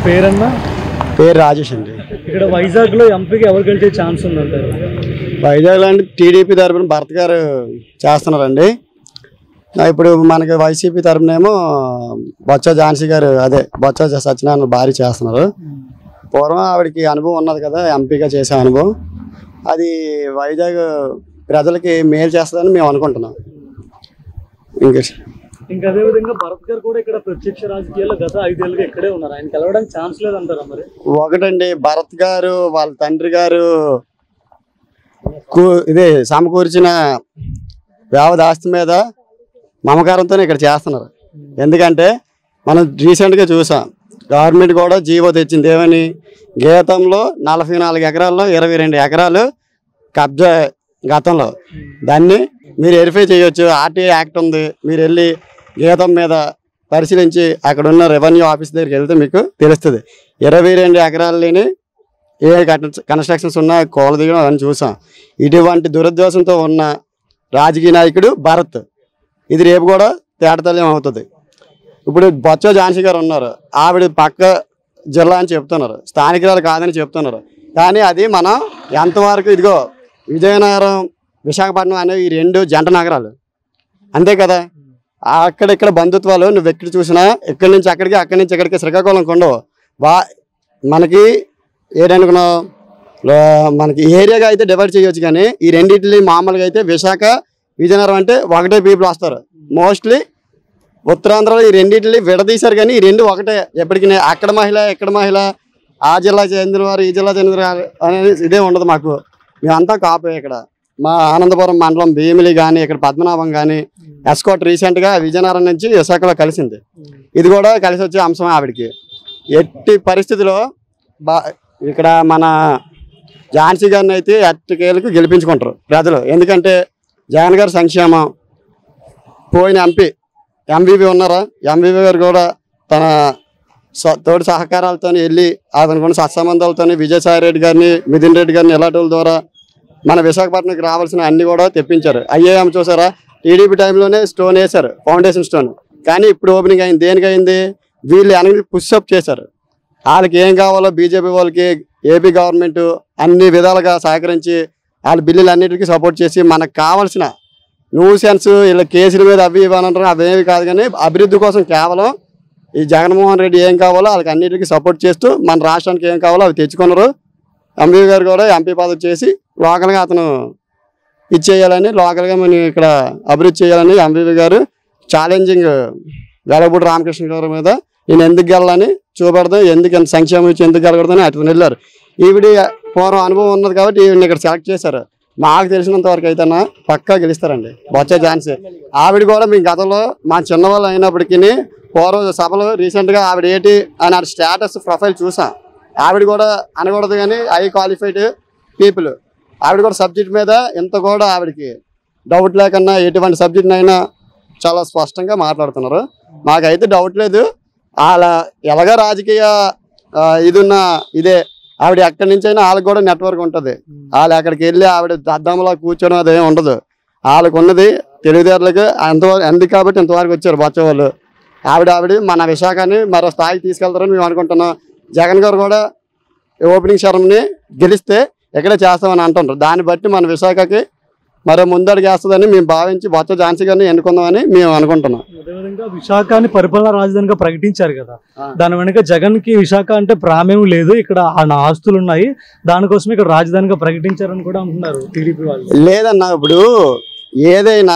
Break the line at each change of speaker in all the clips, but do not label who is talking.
పేరన్నా
పేరు రాజేష్ అండి
ఇక్కడ వైజాగ్ లో ఎంపీకి ఎవరు గెలిచే ఛాన్స్ ఉందంటారు
వైజాగ్ లాంటి టీడీపీ తరపున భరత్ గారు చేస్తున్నారండి ఆ, ఇప్పుడు మనకి వైసీపీ తరపునేమో బొత్స ఝాన్సీ గారు అదే బొత్స సత్యనారాయణ భార్య చేస్తున్నారు పూర్వం ఆవిడకి అనుభవం ఉన్నది కదా ఎంపీగా చేసే అనుభవం అది వైజాగ్ ప్రజలకి మేలు చేస్తుందని మేము అనుకుంటున్నాం ఇంకా
ఇంకా అదే విధంగా భరత్ గారు కూడా ఇక్కడ ప్రత్యక్ష రాజకీయాల్లో గత ఐదేళ్ళుగా ఇక్కడే ఉన్నారు ఆయన కలవడానికి ఛాన్స్ లేదంటారా మరి
ఒకటండి భరత్ గారు వాళ్ళ తండ్రి గారు కూ- ఇదే సమకూర్చిన వ్యవధి ఆస్తి మీద మమకారంతో ఇక్కడ చేస్తున్నారు ఎందుకంటే మనం రీసెంట్గా చూసాం గవర్నమెంట్ కూడా జీవో తెచ్చింది ఏమని గీతంలో నలభై నాలుగు ఎకరాల్లో ఇరవై రెండు ఎకరాలు కబ్జా గతంలో దాన్ని మీరు వెరిఫై చేయొచ్చు ఆర్టీఐ యాక్ట్ ఉంది మీరు వెళ్ళి గీతం మీద పరిశీలించి అక్కడ ఉన్న రెవెన్యూ ఆఫీస్ దగ్గరికి వెళ్తే మీకు తెలుస్తుంది ఇరవై రెండు ఎకరాలని ఏ కన్- కన్స్ట్రక్షన్స్ ఉన్నా కోల దిగడం అవన్నీ చూసాం ఇటువంటి దురదోషంతో ఉన్న రాజకీయ నాయకుడు భరత్ ఇది రేపు కూడా తేటతల్యం అవుతుంది ఇప్పుడు బొత్స ఝాన్సీ గారు ఉన్నారు ఆవిడ పక్క జిల్లా అని చెప్తున్నారు స్థానికురాలు కాదని చెప్తున్నారు కానీ అది మనం ఎంతవరకు ఇదిగో విజయనగరం విశాఖపట్నం అనేవి ఈ రెండు జంట నగరాలు అంతే కదా అక్కడిక్కడ బంధుత్వాలు నువ్వు ఎక్కడ చూసినా ఇక్కడి నుంచి అక్కడికి అక్కడి నుంచి ఇక్కడికి శ్రీకాకుళం కొండవు వా మనకి ఏంటనుకున్నావు లో- మనకి ఏరియాగా అయితే డివైడ్ చేయొచ్చు కానీ ఈ రెండింటిని మామూలుగా అయితే విశాఖ విజయనగరం అంటే ఒకటే పీపుల్ వస్తారు మోస్ట్లీ ఉత్తరాంధ్రలో ఈ రెండింటిని విడదీశారు కానీ ఈ రెండు ఒకటే ఎప్పటికీ అక్కడ మహిళ ఇక్కడ మహిళ ఆ జిల్లా చెందిన వారు ఈ జిల్లా చెందిన వారు అనేది ఇదే ఉండదు మాకు మేమంతా కాపే ఇక్కడ మా ఆనందపురం మండలం భీమిలి కానీ ఇక్కడ పద్మనాభం కానీ ఎస్కోట్ రీసెంట్గా విజయనగరం నుంచి విశాఖలో కలిసింది ఇది కూడా కలిసి వచ్చే అంశం ఆవిడకి ఎట్టి పరిస్థితిలో బా ఇక్కడ మన ఝాన్సీ గారిని అయితే ఎట్టకేలకు గెలిపించుకుంటారు ప్రజలు ఎందుకంటే జగన్ గారి సంక్షేమం పోయిన ఎంపీ ఎంవీవీ ఉన్నారా ఎంవీవీ గారు కూడా తన స- తోటి సహకారాలతో వెళ్ళి అతనుకున్న సత్సంబంధాలతో విజయసాయి రెడ్డి గారిని మిథున్ రెడ్డి గారిని ఇలాంటి వాళ్ళ ద్వారా మన విశాఖపట్నంకి రావాల్సిన అన్ని కూడా తెప్పించారు ఐఏఎం చూసారా టీడీపీ టైంలోనే స్టోన్ వేశారు ఫౌండేషన్ స్టోన్ కానీ ఇప్పుడు ఓపెనింగ్ అయింది దేనికి అయింది వీళ్ళు వెనక్కి పుష్అప్ చేశారు వాళ్ళకి ఏం కావాలో బీజేపీ వాళ్ళకి ఏపీ గవర్నమెంట్ అన్ని విధాలుగా సహకరించి వాళ్ళ బిల్లులు అన్నిటికీ సపోర్ట్ చేసి మనకు కావాల్సిన న్యూసెన్స్ ఇలా కేసుల మీద అవి ఇవి అని అంటారు అవేవి కాదు కానీ అభివృద్ధి కోసం కేవలం ఈ జగన్మోహన్ రెడ్డి ఏం కావాలో వాళ్ళకి అన్నిటికీ సపోర్ట్ చేస్తూ మన రాష్ట్రానికి ఏం కావాలో అవి తెచ్చుకున్నారు ఎంపీ గారు కూడా ఎంపీ పదవి చేసి లోకల్గా అతను ఇచ్చేయాలని లోకల్గా మనం ఇక్కడ అభివృద్ధి చేయాలని ఎంపీ గారు ఛాలెంజింగ్ వెలగపూడి రామకృష్ణ గారి మీద నేను ఎందుకు గెలాలని చూపెడదాం ఎందుకు ఎంత సంక్షేమం ఇచ్చి ఎందుకు గెలకూడదని అతను వెళ్ళారు ఈవిడ పూర్వం అనుభవం ఉన్నది కాబట్టి ఈవిడని ఇక్కడ సెలెక్ట్ చేశారు మాకు తెలిసినంత వరకు అయితే పక్కా గెలుస్తారండి బొచ్చ ఝాన్సీ ఆవిడ కూడా మీ గతంలో మా చిన్నవాళ్ళు అయినప్పటికీ పూర్వ సభలో రీసెంట్గా ఆవిడ ఏంటి అని ఆ స్టేటస్ ప్రొఫైల్ చూసాం ఆవిడ కూడా అనకూడదు కానీ ఐ క్వాలిఫైడ్ పీపుల్ ఆవిడ కూడా సబ్జెక్ట్ మీద ఇంత కూడా ఆవిడకి డౌట్ లేకన్నా ఎటువంటి సబ్జెక్ట్ అయినా చాలా స్పష్టంగా మాట్లాడుతున్నారు మాకైతే డౌట్ లేదు వాళ్ళ ఎలాగ రాజకీయ ఆ, ఇది ఉన్న ఇదే ఆవిడ ఎక్కడి నుంచి అయినా వాళ్ళకి కూడా నెట్వర్క్ ఉంటుంది వాళ్ళు అక్కడికి వెళ్ళి ఆవిడ దద్దంలో కూర్చొని అదేం ఉండదు వాళ్ళకు ఉన్నది తెలివితేటలకు ఎంతవరకు ఎందుకు కాబట్టి ఇంతవరకు వచ్చారు బొచ్చ వాళ్ళు ఆవిడ ఆవిడ మన విశాఖని మరో స్థాయికి తీసుకెళ్తారని మేము అనుకుంటున్నాం జగన్ గారు కూడా ఓపెనింగ్ శర్మని గెలిస్తే ఇక్కడే చేస్తామని అంటున్నారు దాన్ని బట్టి మన విశాఖకి మరో ముందడుగు వేస్తుందని మేము భావించి బొత్స ఝాన్సీ గారిని ఎన్నుకుందామని మేము అనుకుంటున్నాం
అదేవిధంగా విశాఖని పరిపాలనా రాజధానిగా ప్రకటించారు కదా
ఆ.
దాని వెనుక జగన్ కి విశాఖ అంటే ప్రామేం లేదు ఇక్కడ ఆయన ఆస్తులు ఉన్నాయి దానికోసం ఇక్కడ రాజధానిగా ప్రకటించారని కూడా అంటున్నారు టీడీపీ వాళ్ళు
లేదన్నా ఇప్పుడు ఏదైనా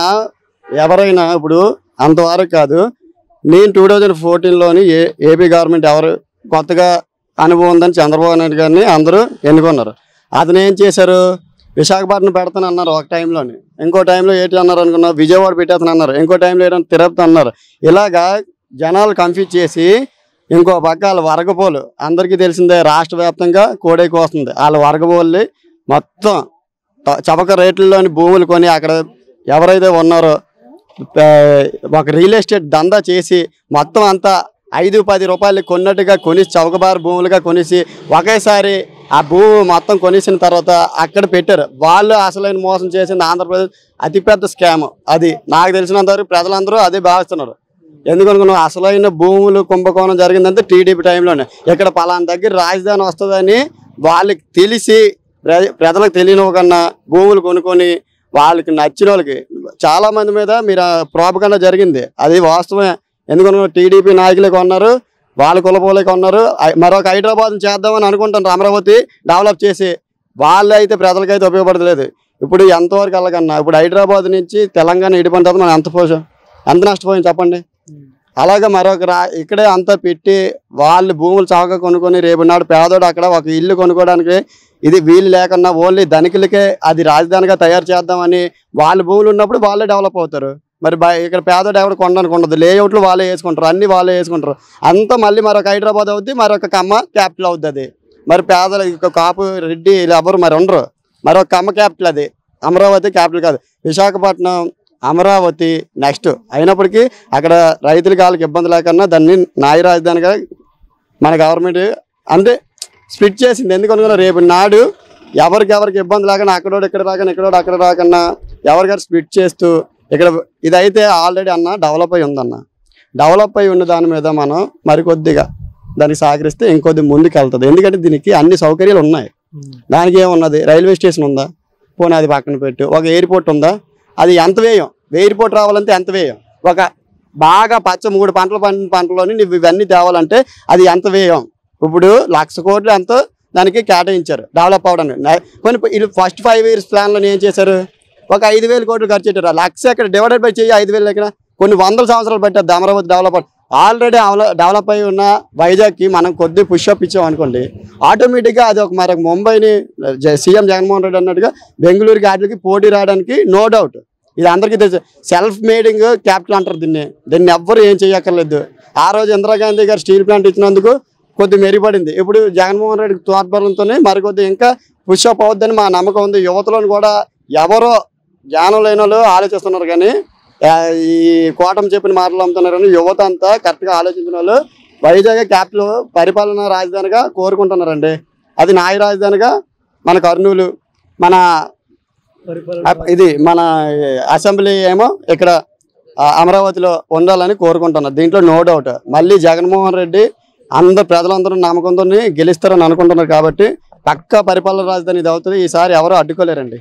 ఎవరైనా ఇప్పుడు అంతవరకు కాదు నేను టూ థౌజండ్ ఫోర్టీన్లోని ఏ ఏపీ గవర్నమెంట్ ఎవరు కొత్తగా అనుభవం ఉందని చంద్రబాబు నాయుడు గారిని అందరూ ఎన్నుకున్నారు అతను ఏం చేశారు విశాఖపట్నం పెడతాను అన్నారు ఒక టైంలోని ఇంకో టైంలో ఏంటి అన్నారు అనుకున్నా విజయవాడ పెట్టేస్తాను అన్నారు ఇంకో టైంలో ఏంటంటే తిరుపతి అన్నారు ఇలాగా జనాలు కన్ఫ్యూజ్ చేసి ఇంకో పక్క వాళ్ళ వరగపోలు అందరికీ తెలిసిందే రాష్ట్ర వ్యాప్తంగా కోడైకి వస్తుంది వాళ్ళ వరగపోలు మొత్తం త- చవక రేట్లలోని భూములు కొని అక్కడ ఎవరైతే ఉన్నారో ఆ, ఒక రియల్ ఎస్టేట్ దందా చేసి మొత్తం అంతా ఐదు పది రూపాయలు కొన్నట్టుగా కొనిసి చౌకబారు భూములుగా కొనేసి ఒకేసారి ఆ భూమి మొత్తం కొనేసిన తర్వాత అక్కడ పెట్టారు వాళ్ళు అసలైన మోసం చేసింది ఆంధ్రప్రదేశ్ అతిపెద్ద స్కామ్ అది నాకు తెలిసినంత వరకు ప్రజలందరూ అదే భావిస్తున్నారు ఎందుకనుకున్నావు అసలైన భూములు కుంభకోణం జరిగిందంటే టీడీపీ టైంలోనే ఇక్కడ పలానా దగ్గర రాజధాని వస్తుందని వాళ్ళకి తెలిసి ప్ర- ప్రజలకు తెలియనివ్వకన్నా భూములు కొనుక్కొని వాళ్ళకి నచ్చిన వాళ్ళకి చాలా మంది మీద మీరు ప్రోపకన్నా జరిగింది అది వాస్తవమే ఎందుకనుకున్నా టీడీపీ నాయకులే కొన్నారు వాళ్ళ కులపోలే కొన్నారు ఐ- మరొక హైదరాబాద్ చేద్దామని అనుకుంటారు అమరావతి డెవలప్ చేసి వాళ్ళు అయితే ప్రజలకైతే ఉపయోగపడలేదు ఇప్పుడు ఎంతవరకు వెళ్ళకన్నా ఇప్పుడు హైదరాబాద్ నుంచి తెలంగాణ ఇడిపోయిన తర్వాత మనం ఎంత పోసాం ఎంత నష్టపోయాం చెప్పండి అలాగే మరొక రా ఇక్కడే అంతా పెట్టి వాళ్ళు భూములు చౌక కొనుక్కొని రేపు నాడు పేదోడు అక్కడ ఒక ఇల్లు కొనుక్కోవడానికి ఇది వీలు లేకుండా ఓన్లీ ధనికులకే అది రాజధానిగా తయారు చేద్దామని వాళ్ళ భూములు ఉన్నప్పుడు వాళ్ళే డెవలప్ అవుతారు మరి బయ- ఇక్కడ పేదోడు ఎవరు కొనడానికి ఉండదు లేఅవుట్లు వాళ్ళే వేసుకుంటారు అన్ని వాళ్ళే వేసుకుంటారు అంతా మళ్ళీ మరొక హైదరాబాద్ అవుద్ది మరొక కమ్మ క్యాపిటల్ అవుద్ది అది మరి పేదల ఇక కాపు రెడ్డి వీళ్ళు ఎవరు మరి ఉండరు మరొక కమ్మ క్యాపిటల్ అది అమరావతి క్యాపిటల్ కాదు విశాఖపట్నం అమరావతి నెక్స్ట్ అయినప్పటికీ అక్కడ రైతులకి వాళ్ళకి ఇబ్బంది లేకన్నా దాన్ని న్యాయ రాజధానిగా మన గవర్నమెంట్ అంటే స్ప్లిట్ చేసింది ఎందుకనుకున్నా రేపు నాడు ఎవరికి ఎవరికి ఇబ్బంది లేకుండా అక్కడోడు ఇక్కడ రాకన్నా ఇక్కడోడు అక్కడ రాకన్నా ఎవరికారు స్ప్లిట్ చేస్తూ ఇక్కడ ఇదైతే ఆల్రెడీ అన్న డెవలప్ అయి ఉందన్న డెవలప్ అయి ఉన్న దాని మీద మనం మరికొద్దిగా దానికి సహకరిస్తే ఇంకొద్ది ముందుకు వెళ్తుంది ఎందుకంటే దీనికి అన్ని సౌకర్యాలు ఉన్నాయి దానికి ఏమున్నది రైల్వే స్టేషన్ ఉందా పోనీ అది పక్కన పెట్టు ఒక ఎయిర్పోర్ట్ ఉందా అది ఎంత వ్యయం ఎయిర్పోర్ట్ రావాలంటే ఎంత వ్యయం ఒక బాగా పచ్చ మూడు పంటలు పండిన పంటలోని నువ్వు ఇవన్నీ తేవాలంటే అది ఎంత వ్యయం ఇప్పుడు లక్ష కోట్లు ఎంతో దానికి కేటాయించారు డెవలప్ అవడానికి నా- కొన్ని వీళ్ళు ఫస్ట్ ఫైవ్ ఇయర్స్ ప్లాన్లో ఏం చేశారు ఒక ఐదు వేల కోట్లు ఖర్చు పెట్టారు ఆ లక్ష ఎక్కడ డివైడెడ్ బై చేయి ఐదు వేలు ఎక్కడ కొన్ని వందల సంవత్సరాలు పట్టారు అమరావతి డెవలప్ ఆల్రెడీ డెవలప్ అయి ఉన్న వైజాగ్కి మనం కొద్ది పుష్అప్ ఇచ్చాం అనుకోండి ఆటోమేటిక్గా అది ఒక మరొక ముంబైని జ- సీఎం జగన్మోహన్ రెడ్డి అన్నట్టుగా బెంగళూరుకి వాటికి పోటీ రావడానికి నో డౌట్ ఇది అందరికీ తెలుసు సెల్ఫ్ మేడింగ్ క్యాపిటల్ అంటారు దీన్ని దీన్ని ఎవ్వరు ఏం చేయక్కర్లేదు ఆ రోజు ఇందిరాగాంధీ గారు స్టీల్ ప్లాంట్ ఇచ్చినందుకు కొద్ది మెరుగుపడింది ఇప్పుడు జగన్మోహన్ రెడ్డి తోడ్పడంతోనే మరికొద్ది ఇంకా పుష్అప్ అవుద్దని మా నమ్మకం ఉంది యువతలను కూడా ఎవరో జ్ఞానం లేని వాళ్ళు ఆలోచిస్తున్నారు కానీ ఆ, ఈ కోటం చెప్పిన మాటలు అమ్ముతున్నారు కానీ యువత అంతా కరెక్ట్గా ఆలోచించిన వాళ్ళు వైజాగ్ క్యాపిటల్ పరిపాలనా రాజధానిగా కోరుకుంటున్నారండి అది న్యాయ రాజధానిగా మన కర్నూలు మన అప్- ఇది మన అసెంబ్లీ ఏమో ఇక్కడ ఆ, అమరావతిలో ఉండాలని కోరుకుంటున్నారు దీంట్లో నో డౌట్ మళ్ళీ జగన్మోహన్ రెడ్డి అందరు ప్రజలందరూ నమ్మకంతో గెలుస్తారని అనుకుంటున్నారు కాబట్టి పక్క పరిపాలన రాజధాని ఇది అవుతుంది ఈసారి ఎవరు అడ్డుకోలేరండి